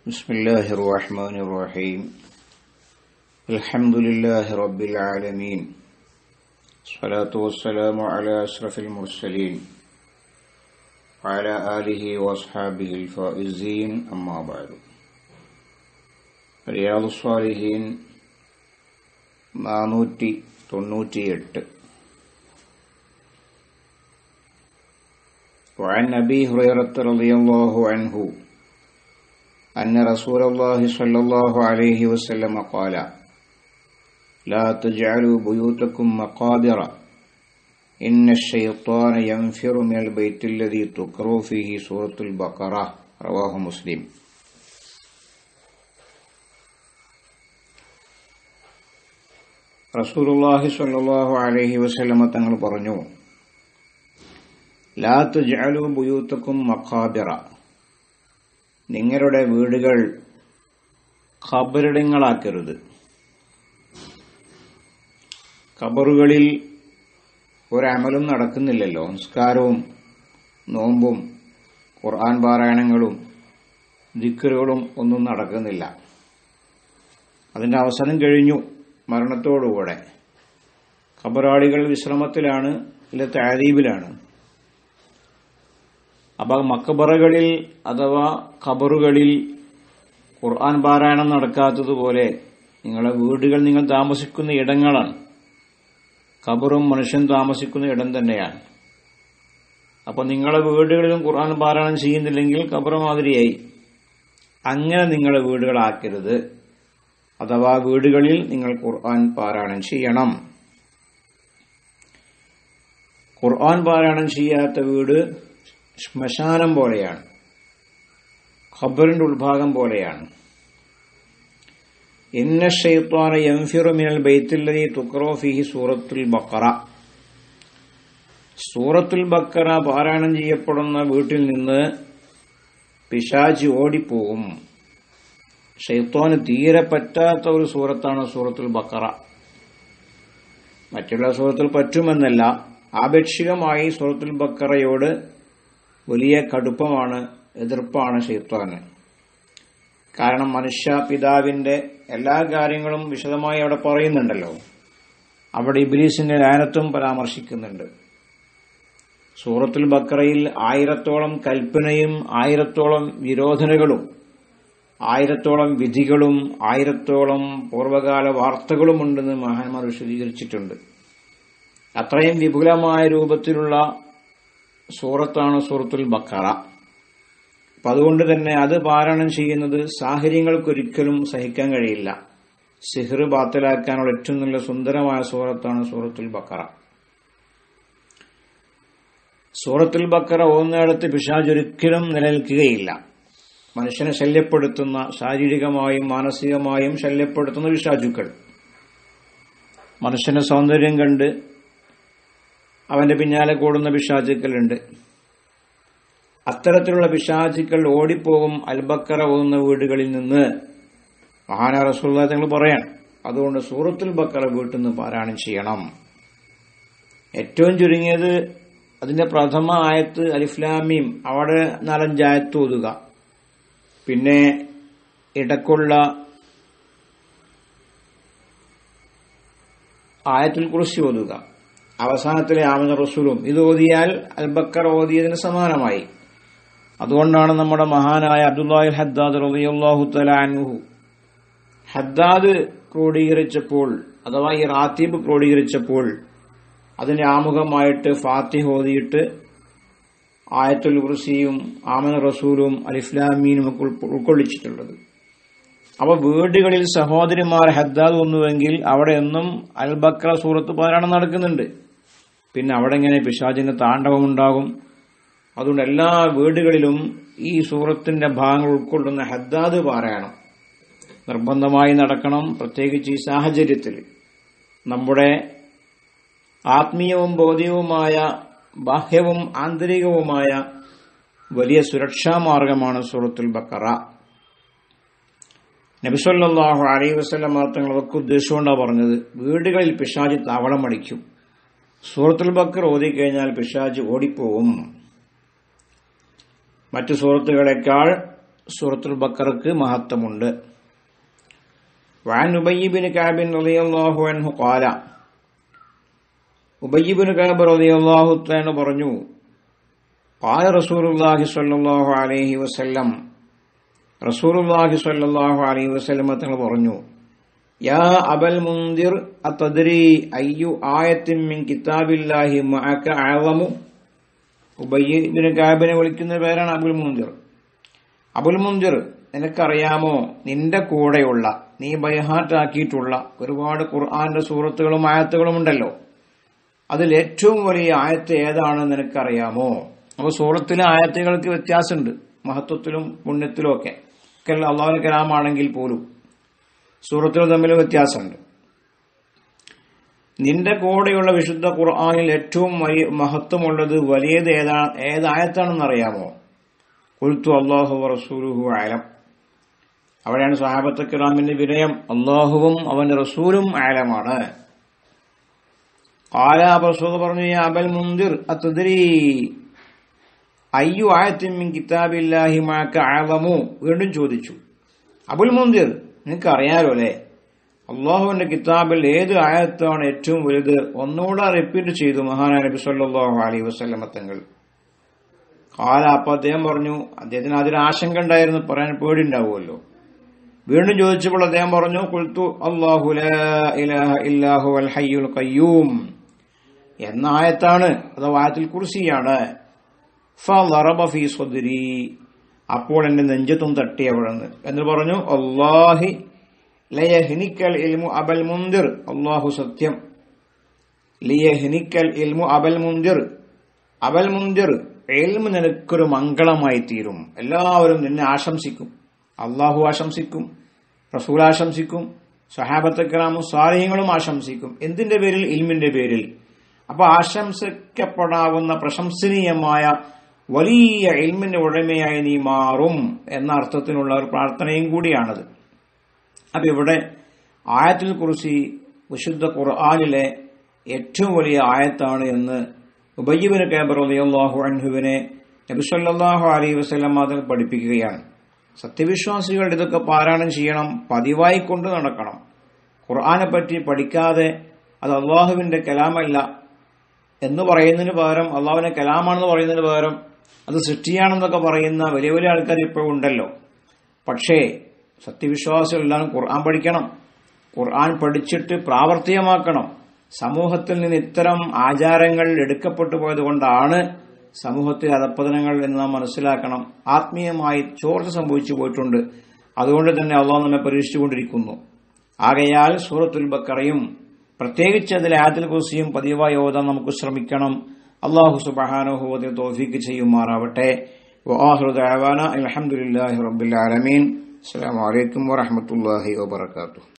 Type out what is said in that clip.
بسم الله الرحمن الرحيم الحمد لله رب العالمين الصلاة والسلام على أشرف المرسلين وعلى آله وأصحابه الفائزين أما بعد رياض الصالحين നാനൂറ്റി തൊണ്ണൂറ്റിയെട്ട് وعن أبي هريرة رضي الله عنه أن رسول الله صلى الله عليه وسلم قال لا تجعلوا بيوتكم مقابر إن الشيطان ينفر من البيت الذي تقرأ فيه سورة البقرة رواه مسلم റസൂലുള്ളാഹി സ്വല്ലല്ലാഹു അലൈഹി വസല്ലമ തങ്ങൾ പറഞ്ഞു ലാ തുജ്അലു ബുയൂത്തക്കും മഖാബിറ നിങ്ങളുടെ വീടുകൾ ഖബറിടങ്ങളാക്കരുത് ഖബറുകളിൽ ഒരമലും നടക്കുന്നില്ലല്ലോ സംസ്കാരവും നോമ്പും ഖുർആൻ പാരായണങ്ങളും ദിക്കറുകളും ഒന്നും നടക്കുന്നില്ല അതിന്റെ അവസരം കഴിഞ്ഞു മരണത്തോടുകൂടെ ഖബറാളികൾ വിശ്രമത്തിലാണ് ഇല്ല താരീബിലാണ് അപ്പൊ മക്കബറകളിൽ അഥവാ ഖബറുകളിൽ ഖുർആൻ പാരായണം നടക്കാത്തതുപോലെ നിങ്ങളുടെ വീടുകൾ നിങ്ങൾ താമസിക്കുന്ന ഇടങ്ങളാണ് ഖബറും മനുഷ്യൻ താമസിക്കുന്ന ഇടം തന്നെയാണ് അപ്പൊ നിങ്ങളുടെ വീടുകളിലും ഖുർആൻ പാരായണം ചെയ്യുന്നില്ലെങ്കിൽ ഖബർ മാതിരിയായി അങ്ങനെ നിങ്ങളുടെ വീടുകളാക്കരുത് അഥവാ വീടുകളിൽ നിങ്ങൾ ഖുർആൻ പാരായണം ചെയ്യണം ഖുർആൻ പാരായണം ചെയ്യാത്ത വീട് ശ്മശാനം പോലെയാണ് ഖബറിന്റെ ഉൾഭാഗം പോലെയാണ് ഇന്ന ഷെയ്ത്വാന യംഫിറു മിനൽ ബൈത്തുല്ലതി തുക്റോ ഫിഹി സൂറത്തുൽ ബക്കറ സൂറത്തുൽ ബക്കറ പാരായണം ചെയ്യപ്പെടുന്ന വീട്ടിൽ നിന്ന് പിശാചി ഓടിപ്പോകും ഷെയ്ത്തോന് തീരെ പറ്റാത്ത ഒരു സൂറത്താണ് സൂറത്തുൽ ബക്കറ മറ്റുള്ള സൂറത്തിൽ പറ്റുമെന്നല്ല ആപേക്ഷികമായി സൂറത്തുൽ ബക്കറയോട് വലിയ കടുപ്പമാണ് എതിർപ്പാണ് ഷെയ്ത്താന് കാരണം മനുഷ്യ പിതാവിന്റെ എല്ലാ കാര്യങ്ങളും വിശദമായി അവിടെ പറയുന്നുണ്ടല്ലോ അവിടെ ഇബ്രീസിന്റെ ലാനത്തും പരാമർശിക്കുന്നുണ്ട് സൂറത്തുൽ ബക്കറയിൽ ആയിരത്തോളം കൽപ്പനയും ആയിരത്തോളം വിരോധനകളും ആയിരത്തോളം വിധികളും ആയിരത്തോളം പൂർവകാല വാർത്തകളും ഉണ്ടെന്ന് മഹാന്മാർ വിശദീകരിച്ചിട്ടുണ്ട് അത്രയും വിപുലമായ രൂപത്തിലുള്ള സൂറത്താണ് സൂറത്തുൽ ബക്കറ അപ്പൊ അതുകൊണ്ട് തന്നെ അത് പാരായണം ചെയ്യുന്നത് സാഹചര്യങ്ങൾക്കൊരിക്കലും സഹിക്കാൻ കഴിയില്ല സിഹർ ബാത്തിലാക്കാനുള്ള ഏറ്റവും നല്ല സുന്ദരമായ സൂറത്താണ് സൂറത്തുൽ ബക്കറ സൂറത്തുൽ ബക്കറ ഓന്നിടത്ത് പിശാജ് ഒരിക്കലും നിലനിൽക്കുകയില്ല മനുഷ്യനെ ശല്യപ്പെടുത്തുന്ന ശാരീരികമായും മാനസികമായും ശല്യപ്പെടുത്തുന്ന പിശാചുക്കൾ മനുഷ്യന്റെ സൗന്ദര്യം കണ്ട് അവന്റെ പിന്നാലെ കൂടുന്ന പിശാചുക്കളുണ്ട് അത്തരത്തിലുള്ള പിശാചുക്കൾ ഓടിപ്പോകും അൽബക്കറ ഓതുന്ന വീടുകളിൽ നിന്ന് മഹാന റസൂള്ള തങ്ങൾ പറയാൻ അതുകൊണ്ട് സൂറത്തുൽ ബക്കറ വീട്ടിൽ നിന്ന് പാരായണം ചെയ്യണം ഏറ്റവും ചുരുങ്ങിയത് അതിന്റെ പ്രഥമ ആയത്ത് അലിഫ്ലാമിയും അവിടെ നാലഞ്ചായത്ത് ഓതുക പിന്നെ ഇടക്കുള്ള ആയത്തുൽ കുറിച്ച് ഓതുക അവസാനത്തിലെ ആമന റസൂലും ഇത് ഓതിയാൽ അൽബക്കർ ഓതിയതിന് സമാനമായി അതുകൊണ്ടാണ് നമ്മുടെ മഹാനായ അബ്ദുല്ലാഹിൽ ഹദ്ദാദ് റളിയല്ലാഹു തലാൻഹു ഹദ്ദാദ് ക്രോഡീകരിച്ചപ്പോൾ അഥവാ ഈ റാത്തീബ് ക്രോഡീകരിച്ചപ്പോൾ അതിന്റെ ആമുഖമായിട്ട് ഫാത്തിഹ് ഓതിയിട്ട് ആയത്തുൽ കുർസിയും ആമന റസൂലും അലിഫ്ലാമീനും ഒക്കെ ഉൾക്കൊള്ളിച്ചിട്ടുള്ളത് അപ്പൊ വീടുകളിൽ സഹോദരിമാർ ഹദ്ദാദ് ഒന്നുവെങ്കിൽ അവിടെ എന്നും അൽബക്ര സൂറത്ത് പാരായണം നടക്കുന്നുണ്ട് പിന്നെ അവിടെ എങ്ങനെ പിശാചിന്റെ താണ്ഡവമുണ്ടാകും അതുകൊണ്ട് എല്ലാ വീടുകളിലും ഈ സൂറത്തിന്റെ ഭാഗങ്ങൾ ഉൾക്കൊള്ളുന്ന ഹദ്ദാദ് പാരായണം നിർബന്ധമായി നടക്കണം പ്രത്യേകിച്ച് ഈ സാഹചര്യത്തിൽ നമ്മുടെ ആത്മീയവും ബോധ്യവുമായ ബാഹ്യവും ആന്തരികവുമായ വലിയ സുരക്ഷാ മാർഗമാണ് സൂറത്തുൽ ബക്കറ നബിസല്ലാഹു അലൈ വസ്ലം തങ്ങൾ അവർക്ക് ഉദ്ദേശിച്ചുകൊണ്ടാണ് പറഞ്ഞത് വീടുകളിൽ പിശാജ് താവളമടിക്കും സൂറത്തുൽ ബക്കർ ഓതിക്കഴിഞ്ഞാൽ പിശാജ് ഓടിപ്പോവും മറ്റു സുഹൃത്തുക്കളെക്കാൾ സൂറത്തുൽ ബക്കറക്ക് മഹത്വമുണ്ട് وعن أبي بن كعب رضي الله عنه قال أبي بن كعب رضي الله عنه പറഞ്ഞു قال رسول الله صلى الله عليه وسلم رسول الله صلى الله عليه وسلم തങ്ങൾ പറഞ്ഞു യാ അബൽ മുന്തിർ അത്തദ്രി അയ്യു ആയത്തിൻ മിൻ കിതാബില്ലാഹി മഅക അഅളമു ഉബയ്യ് ഇബ്നു കാബിനെ വിളിക്കുന്ന പേരാണ് അബുൽ മുന്തിർ അബുൽ മുന്തിർ നിനക്കറിയാമോ നിന്റെ കൂടെയുള്ള നീ ബൈഹാറ്റാക്കിയിട്ടുള്ള ഒരുപാട് ഖുർആന്റെ സൂറത്തുകളും ആയത്തുകളും ഉണ്ടല്ലോ അതിൽ ഏറ്റവും വലിയ ആയത്ത് ഏതാണെന്ന് നിനക്കറിയാമോ അപ്പോൾ സൂറത്തിലെ ആയത്തുകൾക്ക് വ്യത്യാസമുണ്ട് മഹത്വത്തിലും പുണ്യത്തിലും ഒക്കെ ഒക്കെ അള്ളാഹുൽ കലാമാണെങ്കിൽ പോലും സൂറത്തുകൾ തമ്മിൽ വ്യത്യാസമുണ്ട് നിന്റെ കൂടെയുള്ള വിശുദ്ധ ഖുർആാനിൽ ഏറ്റവും വലിയ മഹത്വമുള്ളത് വലിയത് ഏതാ ഏതായത്താണെന്ന് അറിയാമോ കുൽത്തു അള്ളാഹു റസൂലുഹു ആലം അവിടെയാണ് സഹാബത്ത് കിറാമിന്റെ വിനയം അള്ളാഹുവും അവന്റെ റസൂലും ആലമാണ് കാല റസൂൽ പറഞ്ഞു "യാ അബൽ മുന്തിർ അത്തദ്രി അയ്യു ആയത്തിൻ മിൻ കിതാബില്ലാഹി മാക അഅലമു വീണ്ടും ചോദിച്ചു അബുൽ മുന്തിർ നിനക്ക് അറിയാലോ അല്ലേ അള്ളാഹുവിന്റെ കിതാബിൽ ഏത് ആയത്താണ് ഏറ്റവും വലുത് ഒന്നുകൂടെ റിപ്പീറ്റ് ചെയ്തു മഹാനാ നബി സല്ലല്ലാഹു അലൈഹി വസല്ലമ തങ്ങൾ കാല അപ്പൊ അദ്ദേഹം പറഞ്ഞു അദ്ദേഹത്തിന് അതിന് ആശങ്ക ഉണ്ടായിരുന്നു പറയാൻ പേടിണ്ടാവുമല്ലോ വീണ്ടും ചോദിച്ചപ്പോൾ അദ്ദേഹം പറഞ്ഞു കുൽത്തു അള്ളാഹു ലാ ഇലാഹ ഇല്ലാഹു അൽ ഹയ്യുൽ ഖയ്യൂം എന്ന ആയത്താണ് അഥവാ ആയത്തിൽ കുർസിയാണ് ഫളറബ ഫീ സ്വദ്രി അപ്പോൾ എന്റെ നെഞ്ചത്തും തട്ടി അവിടെന്ന് എന്ന് പറഞ്ഞു അള്ളാഹി ലയഹ്നിക്കൽ ഇൽമു അബൽ മുന്തിർ അള്ളാഹു സത്യം ലിയഹ്നിക്കൽ ഇൽമു അബൽ മുന്തിർ അബൽ മുന്തിർ എൽമു നിനക്കൊരു മംഗളമായി തീരും എല്ലാവരും നിന്നെ ആശംസിക്കും അള്ളാഹു ആശംസിക്കും റസൂൽ ആശംസിക്കും സഹാബത്തക്രാമും സ്വാലഹ്യങ്ങളും ആശംസിക്കും എന്തിന്റെ പേരിൽ ഇൽമിന്റെ പേരിൽ അപ്പൊ ആശംസിക്കപ്പെടാവുന്ന പ്രശംസനീയമായ വലിയ ഇൽമിന്റെ ഉടമയായി നീ മാറും എന്ന അർത്ഥത്തിനുള്ള ഒരു പ്രാർത്ഥനയും കൂടിയാണത് അപ്പൊ ഇവിടെ ആയത്തിൽ കുറിച്ച് വിശുദ്ധ ഖുർആാനിലെ ഏറ്റവും വലിയ ആയത്താണ് എന്ന് ഉബയ്യബിന് കേബർ അലിയല്ലാഹു അൻഹുവിനെ നബിസല്ലാഹു അലൈഹി വസ്ലം അതിൽ പഠിപ്പിക്കുകയാണ് സത്യവിശ്വാസികൾ ഇതൊക്കെ പാരായണം ചെയ്യണം പതിവായി കൊണ്ട് നടക്കണം ഖുർആനെ പറ്റി പഠിക്കാതെ അത് അള്ളാഹുവിന്റെ കലാമല്ല എന്ന് പറയുന്നതിന് പകരം അള്ളാഹുവിന്റെ കലാമാണെന്ന് പറയുന്നതിന് പകരം അത് സൃഷ്ടിയാണെന്നൊക്കെ പറയുന്ന വലിയ വലിയ ആൾക്കാർ ഇപ്പോഴും ഉണ്ടല്ലോ പക്ഷേ സത്യവിശ്വാസികളെല്ലാം ഖുർആൻ പഠിക്കണം ഖുർആൻ പഠിച്ചിട്ട് പ്രാവർത്തികമാക്കണം സമൂഹത്തിൽ നിന്ന് ഇത്തരം ആചാരങ്ങൾ എടുക്കപ്പെട്ടു പോയതുകൊണ്ടാണ് സമൂഹത്തിൽ അധപ്പതനങ്ങൾ എന്ന് നാം മനസ്സിലാക്കണം ആത്മീയമായി ചോർച്ച സംഭവിച്ചു പോയിട്ടുണ്ട് അതുകൊണ്ട് തന്നെ അള്ളാഹ് നമ്മെ പരീക്ഷിച്ചുകൊണ്ടിരിക്കുന്നു ആകയാൽ സൂറത്തുൽ ബക്കറയും പ്രത്യേകിച്ച് അതിലെ ആദിൽ കുസിയും പതിവായി ഓതാൻ നമുക്ക് ശ്രമിക്കണം അള്ളാഹു സുബഹാനുഹോദി തോഫീക്ക് ചെയ്യുമാറാവട്ടെ അലഹമുല്ലാഹി റബ്ബുൽ ആലമീൻ അസ്സാം വലൈക്കും വാഹമത്തല്ലാഹി വാബർക്കാത്തു